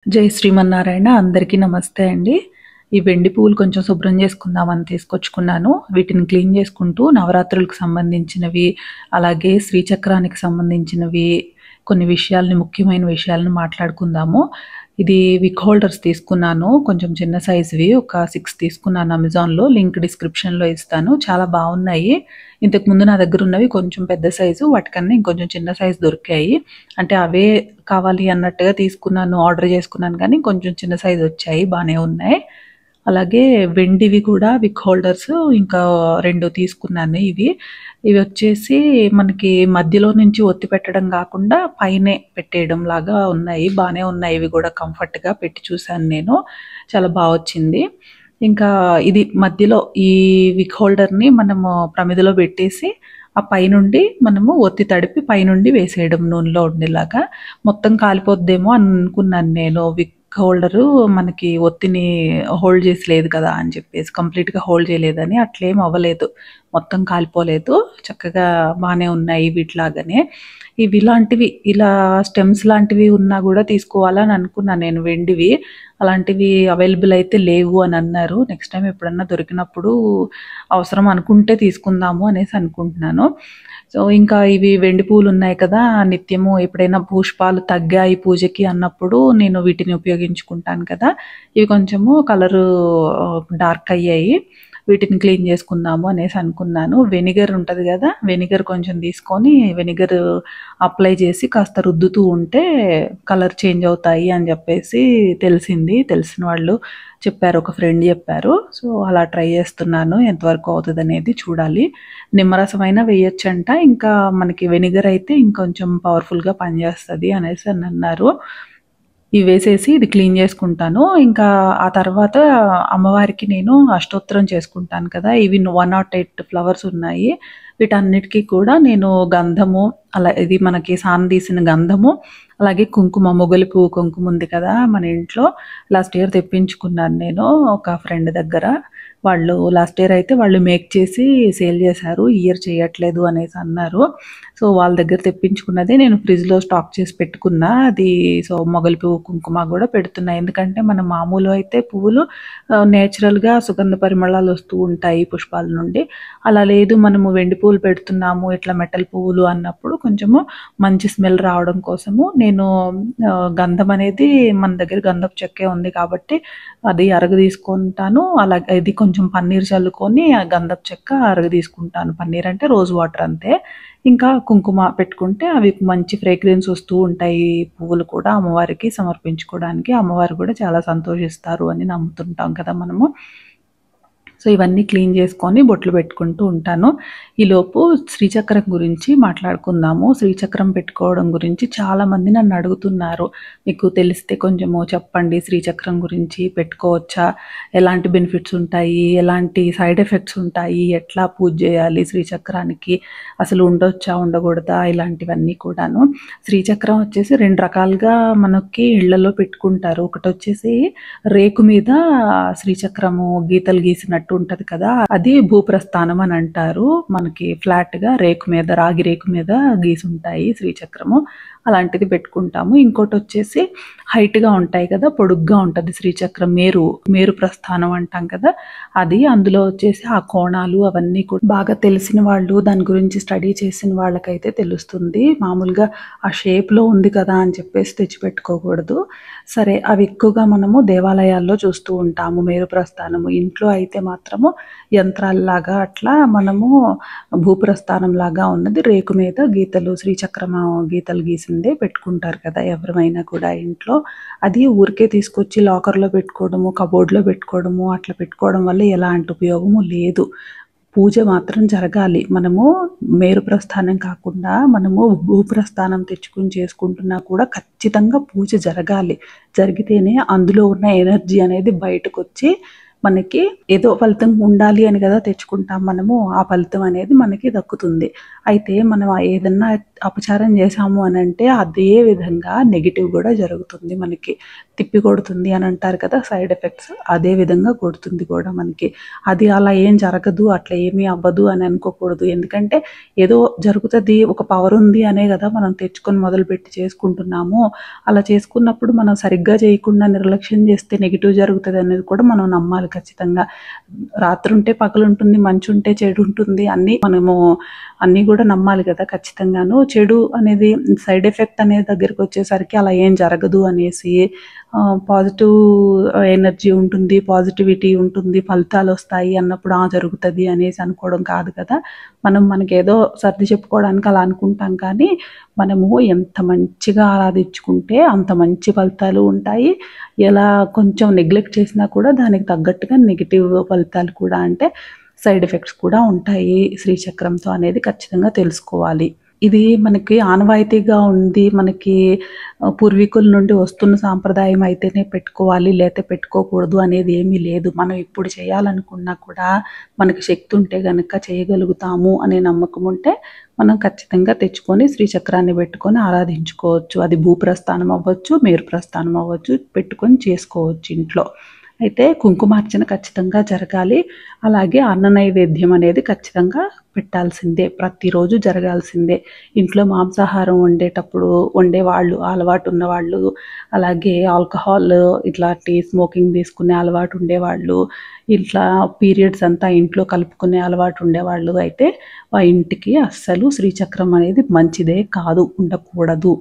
జై శ్రీమన్నారాయణ అందరికీ నమస్తే అండి ఈ వెండి పువ్వులు కొంచెం శుభ్రం చేసుకుందామని తీసుకొచ్చుకున్నాను వీటిని క్లీన్ చేసుకుంటూ నవరాత్రులకు సంబంధించినవి అలాగే శ్రీచక్రానికి సంబంధించినవి కొన్ని విషయాల్ని ముఖ్యమైన విషయాలను మాట్లాడుకుందాము ఇది విక్ హోల్డర్స్ తీసుకున్నాను కొంచెం చిన్న సైజువి ఒక సిక్స్ తీసుకున్నాను అమెజాన్లో లింక్ డిస్క్రిప్షన్లో ఇస్తాను చాలా బాగున్నాయి ఇంతకు ముందు నా దగ్గర ఉన్నవి కొంచెం పెద్ద సైజు వాటికన్నా ఇంకొంచెం చిన్న సైజు దొరికాయి అంటే అవే కావాలి అన్నట్టుగా తీసుకున్నాను ఆర్డర్ చేసుకున్నాను కానీ కొంచెం చిన్న సైజు వచ్చాయి బాగానే ఉన్నాయి అలాగే వెండివి కూడా విక్ హోల్డర్స్ ఇంకా రెండు తీసుకున్నాను ఇవి ఇవి వచ్చేసి మనకి మధ్యలో నుంచి ఒత్తి పెట్టడం కాకుండా పైనే పెట్టేయడం లాగా ఉన్నాయి బాగానే ఉన్నాయి ఇవి కూడా కంఫర్ట్గా పెట్టి చూశాను నేను చాలా బాగా వచ్చింది ఇంకా ఇది మధ్యలో ఈ విక్ హోల్డర్ని మనము ప్రమిదలో పెట్టేసి ఆ పైనుండి మనము ఒత్తి తడిపి పైనుండి వేసేయడం నూనెలో ఉండేలాగా మొత్తం కాలిపోద్దేమో అనుకున్నాను నేను విక్ హోల్డరు మనకి ఒత్తిని హోల్డ్ చేసి లేదు కదా అని చెప్పేసి కంప్లీట్గా హోల్డ్ చేయలేదని అట్లేం అవ్వలేదు మొత్తం కాలిపోలేదు చక్కగా బాగానే ఉన్నాయి వీటిలాగానే ఇవి ఇలాంటివి ఇలా స్టెమ్స్ లాంటివి ఉన్నా కూడా తీసుకోవాలని అనుకున్నాను నేను వెండివి అలాంటివి అవైలబుల్ అయితే లేవు అని అన్నారు నెక్స్ట్ టైం ఎప్పుడన్నా దొరికినప్పుడు అవసరం అనుకుంటే తీసుకుందాము అనేసి అనుకుంటున్నాను సో ఇంకా ఇవి వెండి పూలు ఉన్నాయి కదా నిత్యము ఎప్పుడైనా పుష్పాలు తగ్గాయి పూజకి అన్నప్పుడు నేను వీటిని ఉపయోగించుకుంటాను కదా ఇవి కొంచెము కలరు డార్క్ అయ్యాయి వీటిని క్లీన్ చేసుకుందాము అనేసి అనుకున్నాను వెనిగర్ ఉంటుంది కదా వెనిగర్ కొంచెం తీసుకొని వెనిగర్ అప్లై చేసి కాస్త రుద్దుతూ ఉంటే కలర్ చేంజ్ అవుతాయి అని చెప్పేసి తెలిసింది తెలిసిన వాళ్ళు చెప్పారు ఒక ఫ్రెండ్ చెప్పారు సో అలా ట్రై చేస్తున్నాను ఎంతవరకు అవుతుంది అనేది చూడాలి నిమ్మరసం అయినా వేయొచ్చంట ఇంకా మనకి వెనిగర్ అయితే ఇంకొంచెం పవర్ఫుల్గా పనిచేస్తుంది అనేసి అని అన్నారు ఇవి వేసేసి ఇది క్లీన్ చేసుకుంటాను ఇంకా ఆ తర్వాత అమ్మవారికి నేను అష్టోత్తరం చేసుకుంటాను కదా ఇవి వన్ నాట్ ఎయిట్ ఫ్లవర్స్ ఉన్నాయి వీటన్నిటికీ కూడా నేను గంధము అలా ఇది మనకి సాన తీసిన గంధము అలాగే కుంకుమ మొగలి పువ్వు కుంకుమ ఉంది కదా మన ఇంట్లో లాస్ట్ ఇయర్ తెప్పించుకున్నాను నేను ఒక ఫ్రెండ్ దగ్గర వాళ్ళు లాస్ట్ ఇయర్ అయితే వాళ్ళు మేక్ చేసి సేల్ చేశారు ఈ ఇయర్ చేయట్లేదు అనేసి అన్నారు సో వాళ్ళ దగ్గర తెప్పించుకున్నదే నేను ఫ్రిడ్జ్లో స్టాక్ చేసి పెట్టుకున్నా అది సో మొగలి పువ్వు కుంకుమ కూడా పెడుతున్నా ఎందుకంటే మన మామూలు అయితే పువ్వులు నేచురల్గా సుగంధ పరిమళాలు వస్తూ ఉంటాయి పుష్పాల నుండి అలా లేదు మనము వెండి పువ్వులు పెడుతున్నాము ఇట్లా మెటల్ పువ్వులు అన్నప్పుడు కొంచెము మంచి స్మెల్ రావడం కోసము నేను గంధం అనేది మన దగ్గర గంధపు చెక్కే ఉంది కాబట్టి అది అరగ తీసుకుంటాను అలాగే ఇది కొంచెం పన్నీర్ చల్లుకొని ఆ గంధపు చెక్క అరగ తీసుకుంటాను పన్నీర్ అంటే రోజ్ వాటర్ అంతే ఇంకా కుంకుమ పెట్టుకుంటే అవి మంచి ఫ్రేగ్రెన్స్ వస్తూ ఉంటాయి పువ్వులు కూడా అమ్మవారికి సమర్పించుకోవడానికి అమ్మవారు కూడా చాలా సంతోషిస్తారు అని నమ్ముతుంటాం కదా మనము సో ఇవన్నీ క్లీన్ చేసుకొని బొట్లు పెట్టుకుంటూ ఉంటాను ఈలోపు శ్రీచక్రం గురించి మాట్లాడుకుందాము శ్రీచక్రం పెట్టుకోవడం గురించి చాలామంది నన్ను అడుగుతున్నారు మీకు తెలిస్తే కొంచెము చెప్పండి శ్రీచక్రం గురించి పెట్టుకోవచ్చా ఎలాంటి బెనిఫిట్స్ ఉంటాయి ఎలాంటి సైడ్ ఎఫెక్ట్స్ ఉంటాయి ఎట్లా పూజ చేయాలి శ్రీచక్రానికి అసలు ఉండొచ్చా ఉండకూడదా ఇలాంటివన్నీ కూడాను శ్రీచక్రం వచ్చేసి రెండు రకాలుగా మనకి ఇళ్లలో పెట్టుకుంటారు ఒకటి వచ్చేసి రేకు మీద శ్రీచక్రము గీతలు గీసినట్టు ఉంటుంది కదా అది భూప్రస్థానం అని అంటారు మనకి ఫ్లాట్ గా రేకు మీద రాగి రేకు మీద గీసి ఉంటాయి శ్రీచక్రము అలాంటిది పెట్టుకుంటాము ఇంకోటి వచ్చేసి హైట్ గా ఉంటాయి కదా పొడుగ్గా ఉంటుంది శ్రీచక్రం మేరు మేరు ప్రస్థానం అంటాం కదా అది అందులో వచ్చేసి ఆ కోణాలు అవన్నీ కూడా బాగా తెలిసిన వాళ్ళు దాని గురించి స్టడీ చేసిన వాళ్ళకైతే తెలుస్తుంది మామూలుగా ఆ షేప్ లో ఉంది కదా అని చెప్పేసి తెచ్చిపెట్టుకోకూడదు సరే అవి ఎక్కువగా మనము దేవాలయాల్లో చూస్తూ ఉంటాము మేరు ప్రస్థానము ఇంట్లో అయితే మాత్రము యంత్రాల్లాగా అట్లా మనము భూప్రస్థానం లాగా ఉన్నది రేకు మీద గీతలు శ్రీచక్రమ గీతలు గీసిందే పెట్టుకుంటారు కదా ఎవరైనా కూడా ఇంట్లో అది ఊరికే తీసుకొచ్చి లాకర్లో పెట్టుకోవడము కబోర్డ్లో పెట్టుకోవడము అట్లా పెట్టుకోవడం వల్ల ఎలాంటి ఉపయోగము లేదు పూజ మాత్రం జరగాలి మనము మేరు ప్రస్థానం కాకుండా మనము భూప్రస్థానం తెచ్చుకుని చేసుకుంటున్నా కూడా ఖచ్చితంగా పూజ జరగాలి జరిగితేనే అందులో ఉన్న ఎనర్జీ అనేది బయటకు వచ్చి మనకి ఏదో ఫలితం ఉండాలి అని కదా తెచ్చుకుంటాం మనము ఆ ఫలితం అనేది మనకి దక్కుతుంది అయితే మనం ఏదన్నా అపచారం చేసాము అని అంటే అదే విధంగా నెగిటివ్ కూడా జరుగుతుంది మనకి తిప్పి కొడుతుంది అని అంటారు కదా సైడ్ ఎఫెక్ట్స్ అదే విధంగా కొడుతుంది కూడా మనకి అది అలా ఏం జరగదు అట్లా ఏమీ అవ్వదు అని అనుకోకూడదు ఎందుకంటే ఏదో జరుగుతుంది ఒక పవర్ ఉంది అనే కదా మనం తెచ్చుకొని మొదలుపెట్టి చేసుకుంటున్నాము అలా చేసుకున్నప్పుడు మనం సరిగ్గా చేయకుండా నిర్లక్ష్యం చేస్తే నెగిటివ్ జరుగుతుంది అనేది కూడా మనం నమ్మాలి ఖచ్చితంగా రాత్రి ఉంటే పగలు ఉంటుంది మంచి ఉంటే చెడు ఉంటుంది అన్నీ మనము అన్నీ కూడా నమ్మాలి కదా ఖచ్చితంగాను చెడు అనేది సైడ్ ఎఫెక్ట్ అనే దగ్గరికి వచ్చేసరికి అలా ఏం జరగదు అనేసి పాజిటివ్ ఎనర్జీ ఉంటుంది పాజిటివిటీ ఉంటుంది ఫలితాలు వస్తాయి అన్నప్పుడు ఆ జరుగుతుంది అనేసి అనుకోవడం కాదు కదా మనం మనకేదో సర్ది చెప్పుకోవడానికి అలా అనుకుంటాం కానీ మనము ఎంత మంచిగా ఆరాధించుకుంటే అంత మంచి ఫలితాలు ఉంటాయి ఎలా కొంచెం నెగ్లెక్ట్ చేసినా కూడా దానికి తగ్గట్టుగా నెగిటివ్ ఫలితాలు కూడా అంటే సైడ్ ఎఫెక్ట్స్ కూడా ఉంటాయి శ్రీచక్రంతో అనేది ఖచ్చితంగా తెలుసుకోవాలి ఇది మనకి ఆనవాయితీగా ఉంది మనకి ఆ, పూర్వీకుల నుండి వస్తున్న సాంప్రదాయం అయితేనే పెట్టుకోవాలి లేకపోతే పెట్టుకోకూడదు అనేది ఏమీ లేదు మనం ఇప్పుడు చేయాలనుకున్నా కూడా మనకి శక్తి ఉంటే గనుక చేయగలుగుతాము అనే నమ్మకం ఉంటే మనం ఖచ్చితంగా తెచ్చుకొని శ్రీచక్రాన్ని పెట్టుకొని ఆరాధించుకోవచ్చు అది భూప్రస్థానం అవ్వచ్చు మేరు ప్రస్థానం అవ్వచ్చు పెట్టుకొని చేసుకోవచ్చు ఇంట్లో అయితే కుంకుమార్చన ఖచ్చితంగా జరగాలి అలాగే అన్న నైవేద్యం అనేది ఖచ్చితంగా పెట్టాల్సిందే ప్రతిరోజు జరగాల్సిందే ఇంట్లో మాంసాహారం వండేటప్పుడు వండేవాళ్ళు అలవాటు ఉన్నవాళ్ళు అలాగే ఆల్కహాల్ ఇట్లాంటి స్మోకింగ్ తీసుకునే అలవాటు ఉండేవాళ్ళు ఇట్లా పీరియడ్స్ అంతా ఇంట్లో కలుపుకునే అలవాటు ఉండేవాళ్ళు అయితే ఆ ఇంటికి అస్సలు శ్రీచక్రం అనేది మంచిదే కాదు ఉండకూడదు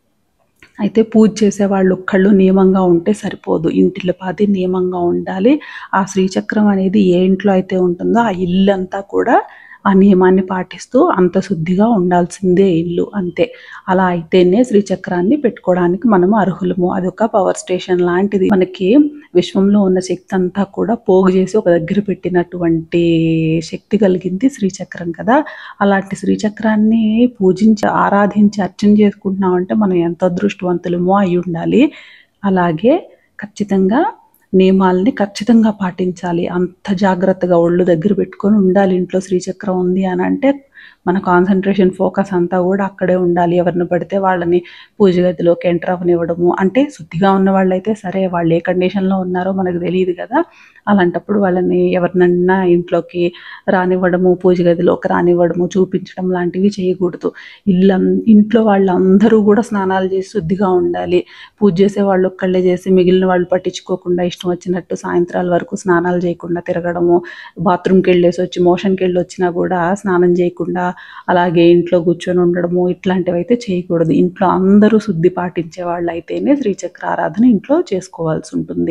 అయితే పూజ చేసే వాళ్ళు ఒక్కళ్ళు నియమంగా ఉంటే సరిపోదు ఇంటిలో పాది నియమంగా ఉండాలి ఆ శ్రీచక్రం అనేది ఏ ఇంట్లో అయితే ఉంటుందో ఆ ఇల్లు అంతా కూడా ఆ నియమాన్ని పాటిస్తూ అంత శుద్ధిగా ఉండాల్సిందే ఇల్లు అంతే అలా అయితేనే శ్రీచక్రాన్ని పెట్టుకోవడానికి మనము అర్హులము అది ఒక పవర్ స్టేషన్ లాంటిది మనకి విశ్వంలో ఉన్న శక్తి అంతా కూడా పోగు చేసి ఒక దగ్గర పెట్టినటువంటి శక్తి కలిగింది శ్రీచక్రం కదా అలాంటి శ్రీచక్రాన్ని పూజించి ఆరాధించి అర్చన చేసుకుంటున్నామంటే మనం ఎంత అదృష్టవంతులమో అయి ఉండాలి అలాగే ఖచ్చితంగా నియమాల్ని ఖచ్చితంగా పాటించాలి అంత జాగ్రత్తగా ఒళ్ళు దగ్గర పెట్టుకొని ఉండాలి ఇంట్లో శ్రీచక్రం ఉంది అని అంటే మన కాన్సన్ట్రేషన్ ఫోకస్ అంతా కూడా అక్కడే ఉండాలి ఎవరిని పడితే వాళ్ళని పూజ గదిలోకి ఎంటర్ అవ్వనివ్వడము అంటే శుద్ధిగా ఉన్న వాళ్ళైతే సరే వాళ్ళు ఏ కండిషన్లో ఉన్నారో మనకు తెలియదు కదా అలాంటప్పుడు వాళ్ళని ఎవరినన్నా ఇంట్లోకి రానివ్వడము పూజ గదిలోకి రానివ్వడము చూపించడం లాంటివి చేయకూడదు ఇల్లు ఇంట్లో వాళ్ళందరూ కూడా స్నానాలు చేసి శుద్ధిగా ఉండాలి పూజ చేసే వాళ్ళు ఒక్కళ్ళే చేసి మిగిలిన వాళ్ళు పట్టించుకోకుండా ఇష్టం వచ్చినట్టు సాయంత్రాల వరకు స్నానాలు చేయకుండా తిరగడము బాత్రూమ్కి వెళ్ళేసి వచ్చి మోషన్కి వెళ్ళి వచ్చినా కూడా స్నానం చేయకుండా అలాగే ఇంట్లో కూర్చొని ఉండడము ఇట్లాంటివి అయితే చేయకూడదు ఇంట్లో అందరూ శుద్ధి పాటించే వాళ్ళు అయితేనే శ్రీచక్ర ఆరాధన ఇంట్లో చేసుకోవాల్సి ఉంటుంది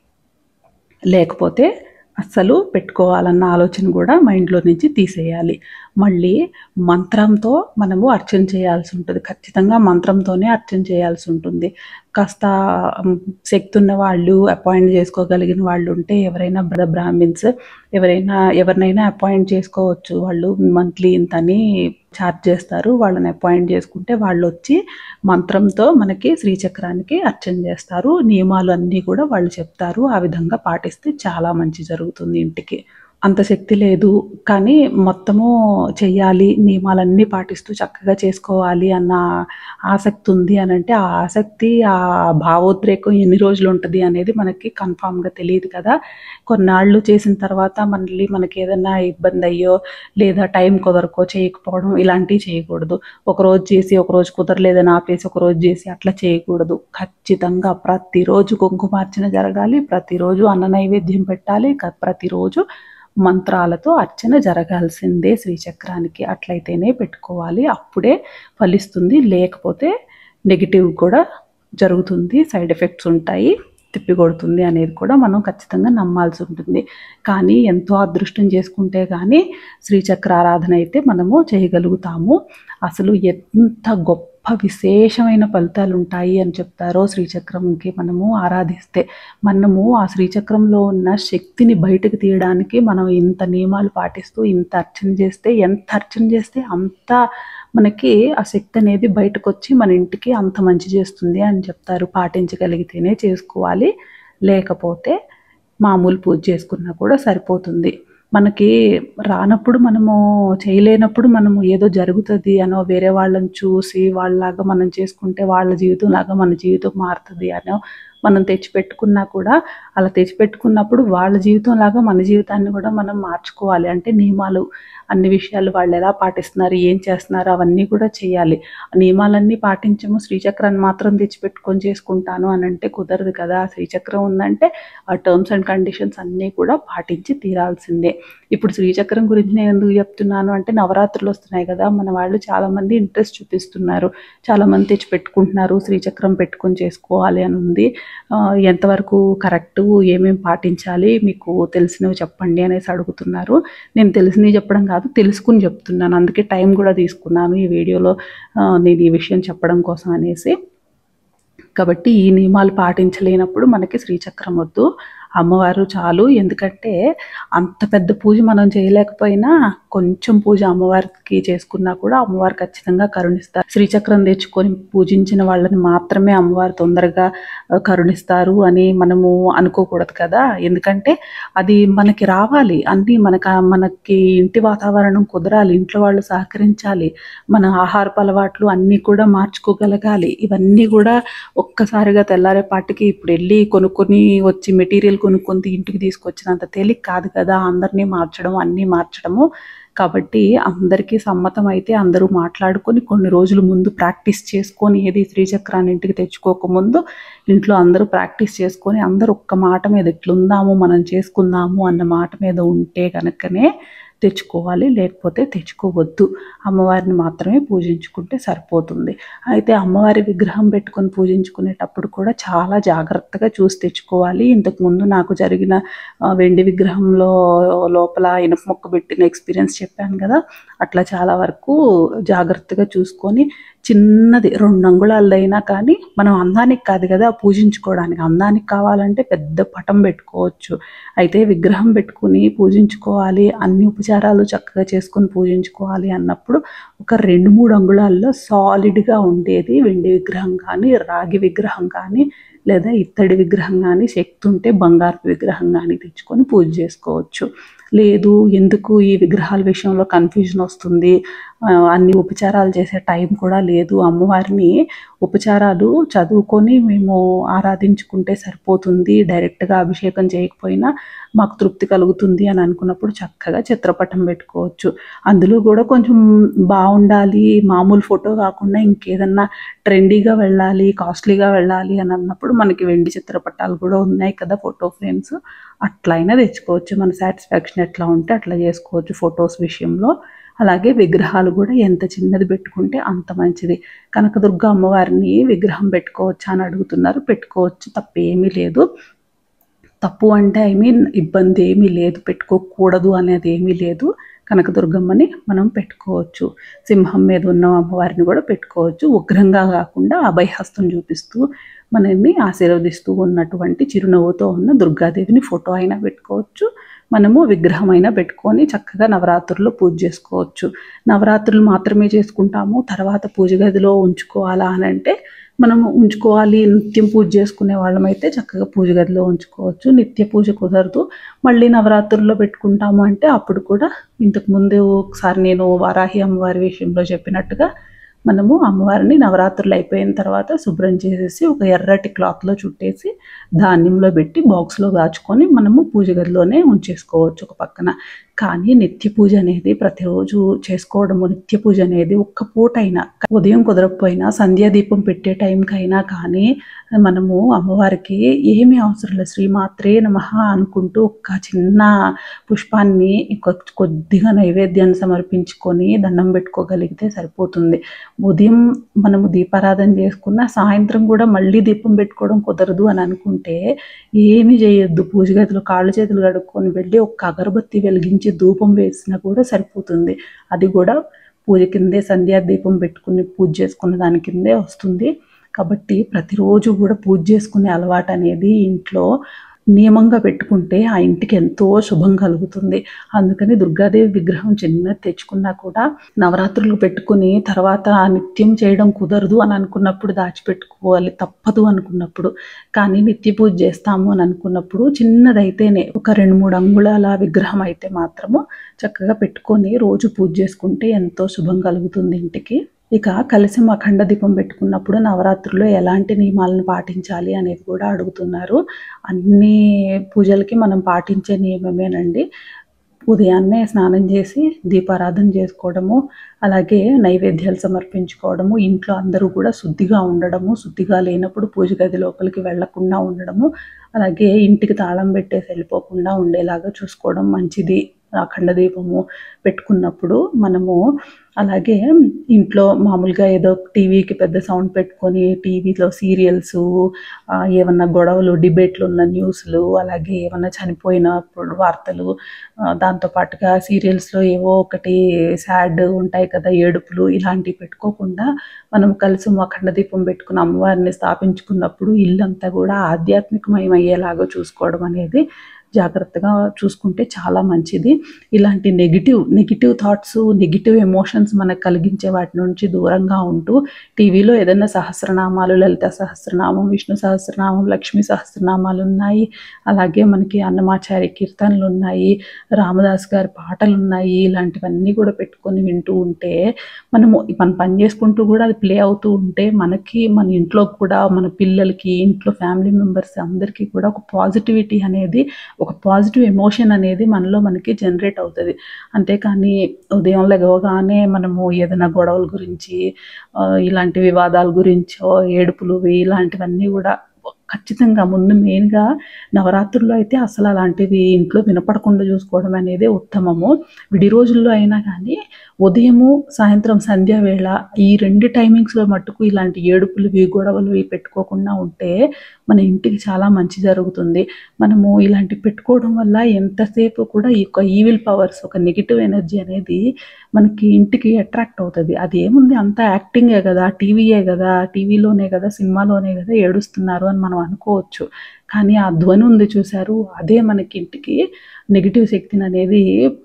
లేకపోతే అస్సలు పెట్టుకోవాలన్న ఆలోచన కూడా మైండ్లో నుంచి తీసేయాలి మళ్ళీ మంత్రంతో మనము అర్చన చేయాల్సి ఉంటుంది ఖచ్చితంగా మంత్రంతోనే అర్చన చేయాల్సి ఉంటుంది కాస్త మ్, శక్తి ఉన్న వాళ్ళు అపాయింట్ చేసుకోగలిగిన వాళ్ళు ఉంటే ఎవరైనా బ్ర- బ్రాహ్మిన్స్ ఎవరైనా ఎవరినైనా అపాయింట్ చేసుకోవచ్చు వాళ్ళు మంత్లీ ఇంతని ఛార్జ్ చేస్తారు వాళ్ళని అపాయింట్ చేసుకుంటే వాళ్ళు వచ్చి మంత్రంతో మనకి శ్రీచక్రానికి అర్చన చేస్తారు నియమాలు అన్నీ కూడా వాళ్ళు చెప్తారు ఆ విధంగా పాటిస్తే చాలా మంచి జరుగుతుంది ఇంటికి అంత శక్తి లేదు కానీ మొత్తము చెయ్యాలి నియమాలన్నీ పాటిస్తూ చక్కగా చేసుకోవాలి అన్న ఆసక్తి ఉంది అని అంటే ఆ ఆసక్తి ఆ భావోద్రేకం ఎన్ని రోజులు ఉంటుంది అనేది మనకి కన్ఫామ్గా తెలియదు కదా కొన్నాళ్ళు చేసిన తర్వాత మళ్ళీ మనకి ఏదైనా ఇబ్బంది అయ్యో లేదా టైం కుదరకో చేయకపోవడం ఇలాంటివి చేయకూడదు ఒక రోజు చేసి ఒక రోజు కుదరలేదని ఆపేసి ఒక రోజు చేసి అట్లా చేయకూడదు ఖచ్చితంగా ప్రతిరోజు కుంకుమార్చన జరగాలి ప్రతిరోజు అన్న నైవేద్యం పెట్టాలి క- ప్రతిరోజు మంత్రాలతో అర్చన జరగాల్సిందే శ్రీచక్రానికి అట్లయితేనే పెట్టుకోవాలి అప్పుడే ఫలిస్తుంది లేకపోతే నెగిటివ్ కూడా జరుగుతుంది సైడ్ ఎఫెక్ట్స్ ఉంటాయి తిప్పి కొడుతుంది అనేది కూడా మనం ఖచ్చితంగా నమ్మాల్సి ఉంటుంది కానీ ఎంతో అదృష్టం చేసుకుంటే కానీ శ్రీచక్ర ఆరాధన అయితే మనము చేయగలుగుతాము అసలు ఎంత గొప్ప విశేషమైన ఫలితాలు ఉంటాయి అని చెప్తారో శ్రీచక్రంకి మనము ఆరాధిస్తే మనము ఆ శ్రీచక్రంలో ఉన్న శక్తిని బయటకు తీయడానికి మనం ఇంత నియమాలు పాటిస్తూ ఇంత అర్చన చేస్తే ఎంత అర్చన చేస్తే అంత మనకి ఆ శక్తి అనేది బయటకు వచ్చి మన ఇంటికి అంత మంచి చేస్తుంది అని చెప్తారు పాటించగలిగితేనే చేసుకోవాలి లేకపోతే మామూలు పూజ చేసుకున్నా కూడా సరిపోతుంది మనకి రానప్పుడు మనము చేయలేనప్పుడు మనము ఏదో జరుగుతుంది అనో వేరే వాళ్ళని చూసి వాళ్ళలాగా మనం చేసుకుంటే వాళ్ళ జీవితం లాగా మన జీవితం మారుతుంది అనో మనం తెచ్చిపెట్టుకున్నా కూడా అలా తెచ్చిపెట్టుకున్నప్పుడు వాళ్ళ జీవితం లాగా మన జీవితాన్ని కూడా మనం మార్చుకోవాలి అంటే నియమాలు అన్ని విషయాలు వాళ్ళు ఎలా పాటిస్తున్నారు ఏం చేస్తున్నారు అవన్నీ కూడా చేయాలి ఆ నియమాలన్నీ పాటించము శ్రీచక్రాన్ని మాత్రం తెచ్చిపెట్టుకొని చేసుకుంటాను అని అంటే కుదరదు కదా ఆ శ్రీచక్రం ఉందంటే ఆ టర్మ్స్ అండ్ కండిషన్స్ అన్నీ కూడా పాటించి తీరాల్సిందే ఇప్పుడు శ్రీచక్రం గురించి నేను ఎందుకు చెప్తున్నాను అంటే నవరాత్రులు వస్తున్నాయి కదా మన వాళ్ళు చాలా మంది ఇంట్రెస్ట్ చూపిస్తున్నారు చాలా మంది తెచ్చి పెట్టుకుంటున్నారు శ్రీచక్రం పెట్టుకొని చేసుకోవాలి అని ఉంది ఆ, ఎంతవరకు కరెక్ట్ ఏమేమి పాటించాలి మీకు తెలిసినవి చెప్పండి అనేసి అడుగుతున్నారు నేను తెలిసినవి చెప్పడం కాదు తెలుసుకుని చెప్తున్నాను అందుకే టైం కూడా తీసుకున్నాను ఈ వీడియోలో ఆ, నేను ఈ విషయం చెప్పడం కోసం అనేసి కాబట్టి ఈ నియమాలు పాటించలేనప్పుడు మనకి శ్రీచక్రం వద్దు అమ్మవారు చాలు ఎందుకంటే అంత పెద్ద పూజ మనం చేయలేకపోయినా కొంచెం పూజ అమ్మవారికి చేసుకున్నా కూడా అమ్మవారు ఖచ్చితంగా కరుణిస్తారు శ్రీచక్రం తెచ్చుకొని పూజించిన వాళ్ళని మాత్రమే అమ్మవారు తొందరగా ఆ, కరుణిస్తారు అని మనము అనుకోకూడదు కదా ఎందుకంటే అది మనకి రావాలి అన్నీ మనకు మనకి ఇంటి వాతావరణం కుదరాలి ఇంట్లో వాళ్ళు సహకరించాలి మన ఆహారపు అలవాట్లు అన్నీ కూడా మార్చుకోగలగాలి ఇవన్నీ కూడా ఒక్కసారిగా తెల్లారేపాటికి ఇప్పుడు వెళ్ళి కొనుక్కొని వచ్చి మెటీరియల్ కొనుక్కొని ఇంటికి తీసుకొచ్చినంత తేలిక కాదు కదా అందరినీ మార్చడం అన్నీ మార్చడము కాబట్టి అందరికీ సమ్మతం అయితే అందరూ మాట్లాడుకొని కొన్ని రోజుల ముందు ప్రాక్టీస్ చేసుకొని ఏది శ్రీచక్రాన్ని ఇంటికి తెచ్చుకోకముందు ఇంట్లో అందరూ ప్రాక్టీస్ చేసుకొని అందరూ ఒక్క మాట మీద ఇట్లుందాము మనం చేసుకుందాము అన్న మాట మీద ఉంటే కనుకనే తెచ్చుకోవాలి లేకపోతే తెచ్చుకోవద్దు అమ్మవారిని మాత్రమే పూజించుకుంటే సరిపోతుంది అయితే అమ్మవారి విగ్రహం పెట్టుకొని పూజించుకునేటప్పుడు కూడా చాలా జాగ్రత్తగా చూసి తెచ్చుకోవాలి ఇంతకుముందు నాకు జరిగిన ఆ, వెండి విగ్రహంలో లోపల ఇనుప మొక్క పెట్టిన ఎక్స్పీరియన్స్ చెప్పాను కదా అట్లా చాలా వరకు జాగ్రత్తగా చూసుకొని చిన్నది రెండు అంగుళాలదైనా కానీ మనం అందానికి కాదు కదా పూజించుకోవడానికి అందానికి కావాలంటే పెద్ద పటం పెట్టుకోవచ్చు అయితే విగ్రహం పెట్టుకుని పూజించుకోవాలి అన్ని ఉపచారాలు చక్కగా చేసుకొని పూజించుకోవాలి అన్నప్పుడు ఒక రెండు మూడు అంగుళాల్లో సాలిడ్గా ఉండేది వెండి విగ్రహం కానీ రాగి విగ్రహం కానీ లేదా ఇత్తడి విగ్రహం కానీ శక్తి ఉంటే బంగారు విగ్రహం కానీ తెచ్చుకొని పూజ చేసుకోవచ్చు లేదు ఎందుకు ఈ విగ్రహాల విషయంలో కన్ఫ్యూజన్ వస్తుంది ఆ, అన్ని ఉపచారాలు చేసే టైం కూడా లేదు అమ్మవారిని ఉపచారాలు చదువుకొని మేము ఆరాధించుకుంటే సరిపోతుంది డైరెక్ట్గా అభిషేకం చేయకపోయినా మాకు తృప్తి కలుగుతుంది అని అనుకున్నప్పుడు చక్కగా చిత్రపటం పెట్టుకోవచ్చు అందులో కూడా కొంచెం బాగుండాలి మామూలు ఫోటో కాకుండా ఇంకేదన్నా ట్రెండీగా వెళ్ళాలి కాస్ట్లీగా వెళ్ళాలి అని అన్నప్పుడు మనకి వెండి చిత్రపటాలు కూడా ఉన్నాయి కదా ఫోటో ఫ్రేమ్స్ అట్లయినా తెచ్చుకోవచ్చు మన సాటిస్ఫాక్షన్ ఎట్లా ఉంటే అట్లా చేసుకోవచ్చు ఫొటోస్ విషయంలో అలాగే విగ్రహాలు కూడా ఎంత చిన్నది పెట్టుకుంటే అంత మంచిది కనకదుర్గ అమ్మవారిని విగ్రహం పెట్టుకోవచ్చా అని అడుగుతున్నారు పెట్టుకోవచ్చు తప్పేమీ లేదు తప్పు అంటే ఐ మీన్ ఇబ్బంది ఏమీ లేదు పెట్టుకోకూడదు అనేది ఏమీ లేదు కనకదుర్గమ్మని మనం పెట్టుకోవచ్చు సింహం మీద ఉన్న అమ్మవారిని కూడా పెట్టుకోవచ్చు ఉగ్రంగా కాకుండా అభయహస్తం చూపిస్తూ మనల్ని ఆశీర్వదిస్తూ ఉన్నటువంటి చిరునవ్వుతో ఉన్న దుర్గాదేవిని ఫోటో అయినా పెట్టుకోవచ్చు మనము విగ్రహం అయినా పెట్టుకొని చక్కగా నవరాత్రుల్లో పూజ చేసుకోవచ్చు నవరాత్రులు మాత్రమే చేసుకుంటాము తర్వాత పూజ గదిలో ఉంచుకోవాలా అని అంటే మనం ఉంచుకోవాలి నిత్యం పూజ చేసుకునే వాళ్ళమైతే చక్కగా పూజ గదిలో ఉంచుకోవచ్చు నిత్య పూజ కుదరదు మళ్ళీ నవరాత్రుల్లో పెట్టుకుంటాము అంటే అప్పుడు కూడా ఇంతకు ముందు ఒకసారి నేను వారాహి అమ్మవారి విషయంలో చెప్పినట్టుగా మనము అమ్మవారిని నవరాత్రులు అయిపోయిన తర్వాత శుభ్రం చేసేసి ఒక ఎర్రటి క్లాత్లో చుట్టేసి ధాన్యంలో పెట్టి బాక్స్లో దాచుకొని మనము పూజ గదిలోనే ఉంచేసుకోవచ్చు ఒక పక్కన కానీ నిత్య పూజ అనేది ప్రతిరోజు చేసుకోవడము నిత్య పూజ అనేది ఒక్క పూటైనా ఉదయం కుదరకపోయినా సంధ్యాదీపం పెట్టే టైంకైనా కానీ మనము అమ్మవారికి ఏమీ అవసరం లేదు శ్రీమాత్రే నమః అనుకుంటూ ఒక చిన్న పుష్పాన్ని కొ- కొద్దిగా నైవేద్యాన్ని సమర్పించుకొని దండం పెట్టుకోగలిగితే సరిపోతుంది ఉదయం మనము దీపారాధన చేసుకున్న సాయంత్రం కూడా మళ్ళీ దీపం పెట్టుకోవడం కుదరదు అని అనుకుంటే ఏమీ చేయొద్దు పూజ గదిలో కాళ్ళు చేతులు కడుక్కొని వెళ్ళి ఒక అగరబత్తి వెలిగించి ధూపం వేసినా కూడా సరిపోతుంది అది కూడా పూజ కిందే సంధ్యా దీపం పెట్టుకుని పూజ చేసుకున్న దాని కిందే వస్తుంది కాబట్టి ప్రతిరోజు కూడా పూజ చేసుకునే అలవాటు అనేది ఇంట్లో నియమంగా పెట్టుకుంటే ఆ ఇంటికి ఎంతో శుభం కలుగుతుంది అందుకని దుర్గాదేవి విగ్రహం చిన్నది తెచ్చుకున్నా కూడా నవరాత్రులు పెట్టుకుని తర్వాత నిత్యం చేయడం కుదరదు అని అనుకున్నప్పుడు దాచిపెట్టుకోవాలి తప్పదు అనుకున్నప్పుడు కానీ నిత్య పూజ చేస్తాము అని అనుకున్నప్పుడు చిన్నదైతేనే ఒక రెండు మూడు అంగుళాల విగ్రహం అయితే మాత్రము చక్కగా పెట్టుకొని రోజు పూజ చేసుకుంటే ఎంతో శుభం కలుగుతుంది ఇంటికి ఇక కలిసి అఖండ దీపం పెట్టుకున్నప్పుడు నవరాత్రుల్లో ఎలాంటి నియమాలను పాటించాలి అనేది కూడా అడుగుతున్నారు అన్ని పూజలకి మనం పాటించే నియమమేనండి ఉదయాన్నే స్నానం చేసి దీపారాధన చేసుకోవడము అలాగే నైవేద్యాలు సమర్పించుకోవడము ఇంట్లో అందరూ కూడా శుద్ధిగా ఉండడము శుద్ధిగా లేనప్పుడు పూజ గది లోపలికి వెళ్లకుండా ఉండడము అలాగే ఇంటికి తాళం పెట్టేసి వెళ్ళిపోకుండా ఉండేలాగా చూసుకోవడం మంచిది అఖండ దీపము పెట్టుకున్నప్పుడు మనము అలాగే ఇంట్లో మామూలుగా ఏదో టీవీకి పెద్ద సౌండ్ పెట్టుకొని టీవీలో సీరియల్స్ ఏమన్నా గొడవలు డిబేట్లు ఉన్న న్యూస్లు అలాగే ఏమన్నా చనిపోయినప్పుడు వార్తలు ఆ, దాంతో పాటుగా సీరియల్స్లో ఏవో ఒకటి సాడ్ ఉంటాయి కదా ఏడుపులు ఇలాంటివి పెట్టుకోకుండా మనం కలిసి అఖండ దీపం పెట్టుకుని అమ్మవారిని స్థాపించుకున్నప్పుడు ఇల్లంతా కూడా ఆధ్యాత్మికమయమయ్యేలాగా చూసుకోవడం అనేది జాగ్రత్తగా చూసుకుంటే చాలా మంచిది ఇలాంటి negative negative thoughts negative emotions మనకు కలిగించే వాటి నుంచి దూరంగా ఉంటూ టీవీలో ఏదైనా సహస్రనామాలు లలిత సహస్రనామం విష్ణు సహస్రనామం లక్ష్మీ సహస్రనామాలు ఉన్నాయి అలాగే మనకి అన్నమాచారి కీర్తనలు ఉన్నాయి రామదాస్ గారి పాటలు ఉన్నాయి ఇలాంటివన్నీ కూడా పెట్టుకొని వింటూ ఉంటే మనము మనం పని చేసుకుంటూ కూడా అది ప్లే అవుతూ ఉంటే మనకి మన ఇంట్లో కూడా మన పిల్లలకి ఇంట్లో ఫ్యామిలీ మెంబర్స్ అందరికీ కూడా ఒక పాజిటివిటీ అనేది ఒక పాజిటివ్ ఎమోషన్ అనేది మనలో మనకి జనరేట్ అవుతుంది అంతేకాని ఉదయం లెగవగానే మనము ఏదైనా గొడవల గురించి ఆ, ఇలాంటి వివాదాల గురించో ఏడుపులు ఇలాంటివన్నీ కూడా ఖచ్చితంగా ముందు మెయిన్గా నవరాత్రుల్లో అయితే అసలు అలాంటివి ఇంట్లో వినపడకుండా చూసుకోవడం అనేది ఉత్తమము విడి రోజుల్లో అయినా కానీ ఉదయము సాయంత్రం సంధ్య వేళ ఈ రెండు టైమింగ్స్లో మట్టుకు ఇలాంటి ఏడుపులు గొడవలు ఇవి పెట్టుకోకుండా ఉంటే మన ఇంటికి చాలా మంచి జరుగుతుంది మనము ఇలాంటి పెట్టుకోవడం వల్ల ఎంతసేపు కూడా ఈ యొక్క ఈవిల్ పవర్స్ ఒక నెగిటివ్ ఎనర్జీ అనేది మనకి ఇంటికి అట్రాక్ట్ అవుతుంది అది ఏముంది అంతా యాక్టింగే కదా టీవీయే కదా టీవీలోనే కదా సినిమాలోనే కదా ఏడుస్తున్నారు అని మనం అనుకోవచ్చు కానీ ఆ ధ్వని ఉంది చూశారు అదే మనకి ఇంటికి నెగిటివ్ శక్తిని అనేది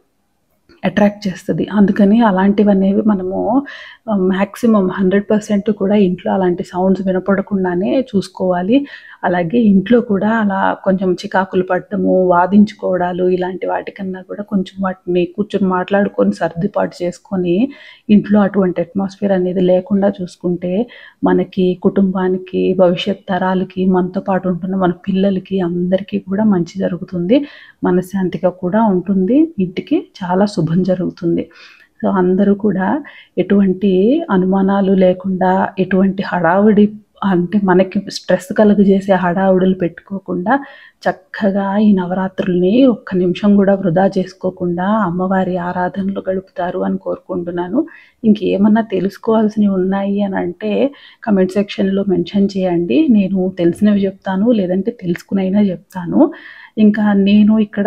అట్రాక్ట్ చేస్తుంది అందుకని అలాంటివి అనేవి మనము మ్యాక్సిమం హండ్రెడ్ పర్సెంట్ కూడా ఇంట్లో అలాంటి సౌండ్స్ వినపడకుండానే చూసుకోవాలి అలాగే ఇంట్లో కూడా అలా కొంచెం చికాకులు పడటము వాదించుకోవడాలు ఇలాంటి వాటికన్నా కూడా కొంచెం వాటిని కూర్చొని మాట్లాడుకొని సర్దుబాటు చేసుకొని ఇంట్లో అటువంటి అట్మాస్ఫియర్ అనేది లేకుండా చూసుకుంటే మనకి కుటుంబానికి భవిష్యత్ తరాలకి మనతో పాటు ఉంటున్న మన పిల్లలకి అందరికీ కూడా మంచి జరుగుతుంది మనశ్శాంతిగా కూడా ఉంటుంది ఇంటికి చాలా శుభం జరుగుతుంది సో అందరూ కూడా ఎటువంటి అనుమానాలు లేకుండా ఎటువంటి హడావుడి అంటే మనకి స్ట్రెస్ కలుగజేసే హడావుడులు పెట్టుకోకుండా చక్కగా ఈ నవరాత్రుల్ని ఒక్క నిమిషం కూడా వృధా చేసుకోకుండా అమ్మవారి ఆరాధనలు గడుపుతారు అని కోరుకుంటున్నాను ఇంకేమన్నా తెలుసుకోవాల్సినవి ఉన్నాయి అని అంటే కమెంట్ సెక్షన్లో మెన్షన్ చేయండి నేను తెలిసినవి చెప్తాను లేదంటే తెలుసుకునైనా చెప్తాను ఇంకా నేను ఇక్కడ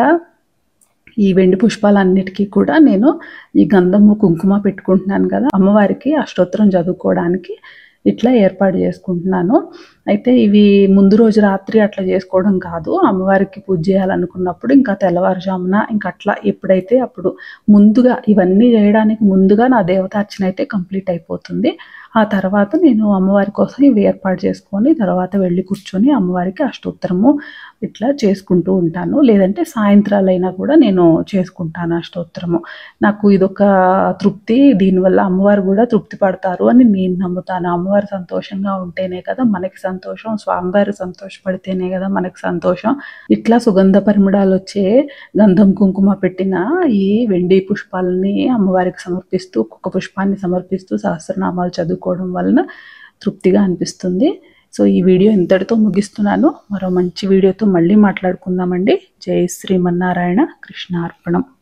ఈ వెండి పుష్పాలన్నిటికీ కూడా నేను ఈ గంధము కుంకుమ పెట్టుకుంటున్నాను కదా అమ్మవారికి అష్టోత్తరం చదువుకోవడానికి ఇట్లా ఏర్పాటు చేసుకుంటున్నాను అయితే ఇవి ముందు రోజు రాత్రి అట్లా చేసుకోవడం కాదు అమ్మవారికి పూజ చేయాలనుకున్నప్పుడు ఇంకా తెల్లవారుజామున ఇంకా అట్లా ఎప్పుడైతే అప్పుడు ముందుగా ఇవన్నీ చేయడానికి ముందుగా నా దేవతార్చన అయితే కంప్లీట్ అయిపోతుంది ఆ తర్వాత నేను అమ్మవారి కోసం ఇవి ఏర్పాటు చేసుకొని తర్వాత వెళ్ళి కూర్చొని అమ్మవారికి అష్టోత్తరము ఇట్లా చేసుకుంటూ ఉంటాను లేదంటే సాయంత్రాలైనా కూడా నేను చేసుకుంటాను అష్టోత్తరము నాకు ఇదొక తృప్తి దీనివల్ల అమ్మవారు కూడా తృప్తి పడతారు అని నేను నమ్ముతాను అమ్మవారు సంతోషంగా ఉంటేనే కదా మనకి సంతోషం స్వామివారు సంతోషపడితేనే కదా మనకి సంతోషం ఇట్లా సుగంధ పరిమళాలు వచ్చే గంధం కుంకుమ పెట్టిన ఈ వెండి పుష్పాలని అమ్మవారికి సమర్పిస్తూ ఒక్కొక్క పుష్పాన్ని సమర్పిస్తూ సహస్రనామాలు చదువుకోవడం వలన తృప్తిగా అనిపిస్తుంది సో ఈ వీడియో ఇంతటితో ముగిస్తున్నాను మరో మంచి వీడియోతో మళ్ళీ మాట్లాడుకుందామండి జై శ్రీమన్నారాయణ కృష్ణార్పణం